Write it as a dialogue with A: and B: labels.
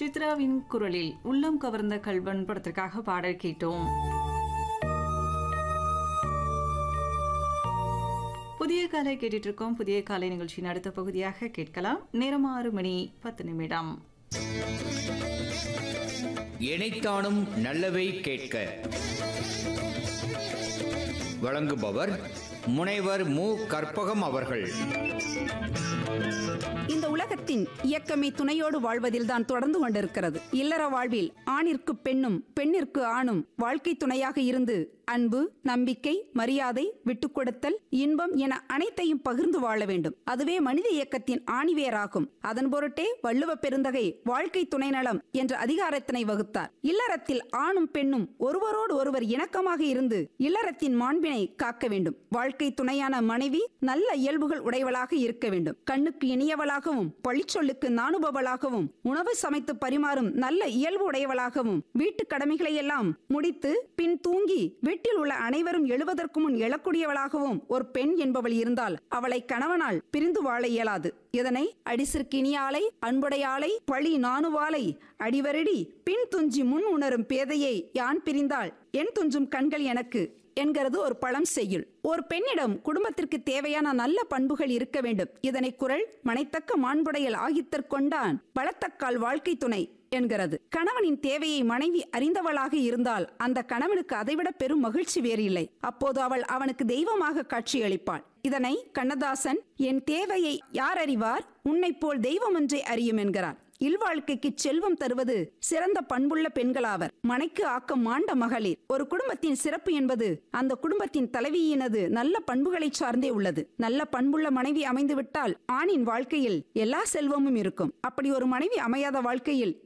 A: சித்ராவின் குரலில் உள்ளம் கவர்ந்த கல்வன் படத்திற்காக பாடல் கேட்டோம் புதிய காலை கேட்டுட்டு இருக்கோம் புதிய காலை நிகழ்ச்சியின் அடுத்த பகுதியாக கேட்கலாம் நேரம் ஆறு மணி பத்து நிமிடம்
B: இணைத்தானும் நல்லவை கேட்க வழங்குபவர் முனைவர் மு கற்பகம் அவர்கள்
C: இந்த உலகத்தின் இயக்கமே துணையோடு வாழ்வதில்தான் தொடர்ந்து கொண்டிருக்கிறது இல்லற வாழ்வில் ஆணிற்கு பெண்ணும் பெண்ணிற்கு ஆணும் வாழ்க்கை துணையாக இருந்து அன்பு நம்பிக்கை மரியாதை விட்டுக் கொடுத்தல் இன்பம் என அனைத்தையும் பகிர்ந்து வாழ வேண்டும் அதுவே மனித இயக்கத்தின் ஆணிவேராகும் அதன் பொருட்டே வள்ளுவ பெருந்தகை வாழ்க்கை துணை நலம் என்ற அதிகாரத்தினை வகுத்தார் இல்லறத்தில் ஆணும் பெண்ணும் ஒருவரோடு ஒருவர் இணக்கமாக இருந்து இல்லறத்தின் மாண்பினை காக்க வேண்டும் வாழ்க்கை துணையான மனைவி நல்ல இயல்புகள் உடையவளாக இருக்க வேண்டும் கண்ணுக்கு இனியவளாகவும் பழிச்சொல்லுக்கு நாணுபவளாகவும் உணவு சமைத்து பரிமாறும் நல்ல இயல்பு உடையவளாகவும் வீட்டு கடமைகளை எல்லாம் முடித்து பின் தூங்கி வீட்டில் உள்ள அனைவரும் எழுவதற்கு முன் எழக்கூடியவளாகவும் ஒரு பெண் என்பவள் இருந்தால் அவளை கணவனால் பிரிந்து வாழ இயலாது இதனை அடிசிற்கினியாலை அன்புடையாளை பழி நாணுவாலை அடிவரடி பின் துஞ்சி முன் உணரும் பேதையை யான் பிரிந்தால் என் துஞ்சும் கண்கள் எனக்கு என்கிறது ஒரு பழம் செய்யுள் ஒரு பெண்ணிடம் குடும்பத்திற்கு தேவையான நல்ல பண்புகள் இருக்க வேண்டும் இதனை குரல் மனைத்தக்க மாண்புடையல் ஆகித்தற்கொண்டான் பலத்தக்கால் வாழ்க்கை துணை என்கிறது கணவனின் தேவையை மனைவி அறிந்தவளாக இருந்தால் அந்த கணவனுக்கு அதைவிட பெரும் மகிழ்ச்சி வேறு இல்லை அப்போது அவள் அவனுக்கு தெய்வமாக காட்சியளிப்பாள் இதனை கண்ணதாசன் என் தேவையை யார் அறிவார் உன்னைப் போல் தெய்வம் ஒன்றே அறியும் என்கிறார் இல்வாழ்க்கைக்கு செல்வம் தருவது சிறந்த பண்புள்ள பெண்களாவர் மனைக்கு ஆக்கம் மாண்ட மகளிர் ஒரு குடும்பத்தின் சிறப்பு என்பது அந்த குடும்பத்தின் தலைவியினது நல்ல பண்புகளை சார்ந்தே உள்ளது நல்ல பண்புள்ள மனைவி அமைந்துவிட்டால் ஆணின் வாழ்க்கையில் எல்லா செல்வமும் இருக்கும் அப்படி ஒரு மனைவி அமையாத வாழ்க்கையில்